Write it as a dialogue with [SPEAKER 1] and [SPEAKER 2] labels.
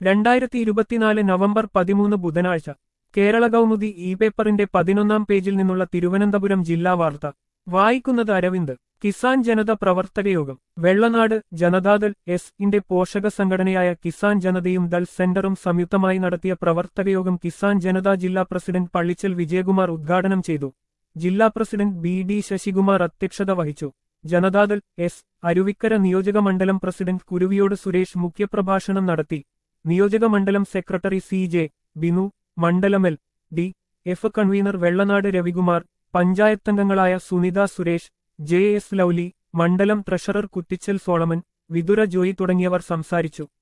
[SPEAKER 1] രണ്ടായിരത്തി ഇരുപത്തിനാല് നവംബർ പതിമൂന്ന് ബുധനാഴ്ച കേരള കൗമുദി ഇ പേപ്പറിന്റെ പതിനൊന്നാം പേജിൽ നിന്നുള്ള തിരുവനന്തപുരം ജില്ലാ വാർത്ത വായിക്കുന്നത് അരവിന്ദ് കിസാൻ ജനത പ്രവർത്തകയോഗം വെള്ളനാട് ജനതാദൾ എസ് ഇന്റെ പോഷക സംഘടനയായ കിസാൻ ജനതയും ദൾ സെന്ററും സംയുക്തമായി നടത്തിയ പ്രവർത്തകയോഗം കിസാൻ ജനതാ ജില്ലാ പ്രസിഡന്റ് പള്ളിച്ചൽ വിജയകുമാർ ഉദ്ഘാടനം ചെയ്തു ജില്ലാ പ്രസിഡന്റ് ബി ഡി ശശികുമാർ അധ്യക്ഷത വഹിച്ചു ജനതാദൾ എസ് അരുവിക്കര നിയോജക മണ്ഡലം പ്രസിഡന്റ് കുരുവിയോട് സുരേഷ് മുഖ്യപ്രഭാഷണം നടത്തി നിയോജക മണ്ഡലം സെക്രട്ടറി സി ജെ ബിനു മണ്ഡലം L D F convener Vellanad Ravikumar പഞ്ചായത്തംഗങ്ങളായ സുനിത സുരേഷ് ജെ എസ് ലൌലി മണ്ഡലം ട്രഷറർ കുറ്റിച്ചൽ സോളമൻ വിതുര ജോയി തുടങ്ങിയവർ സംസാരിച്ചു